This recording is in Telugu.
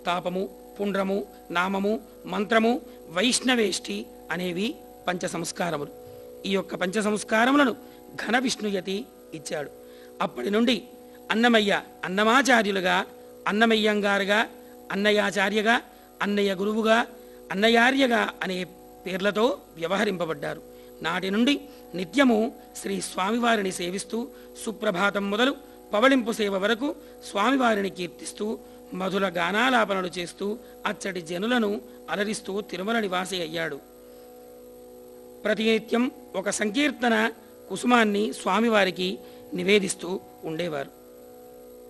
తాపము పుండ్రము నామము మంత్రము వైష్ణవేష్టి అనేవి పంచ సంస్కారములు ఈ యొక్క పంచ సంస్కారములను ఘన విష్ణుయతి ఇచ్చాడు అప్పటి నుండి అన్నమయ్య అన్నమాచార్యులుగా అన్నమయ్యంగారుగా అన్నయాచార్యగా అన్నయ్య గురువుగా అన్నయార్యగా అనే పేర్లతో వ్యవహరింపబడ్డారు నాటి నుండి నిత్యము శ్రీ స్వామివారిని సేవిస్తూ సుప్రభాతం మొదలు పవళింపు సేవ వరకు స్వామివారిని కీర్తిస్తూ మధుర గానాలాపనలు చేస్తూ అచ్చటి జనులను అలరిస్తూ తిరుమల నివాసి అయ్యాడు ప్రతినిత్యం ఒక సంకీర్తన కుసుమాన్ని స్వామివారికి నివేదిస్తూ ఉండేవారు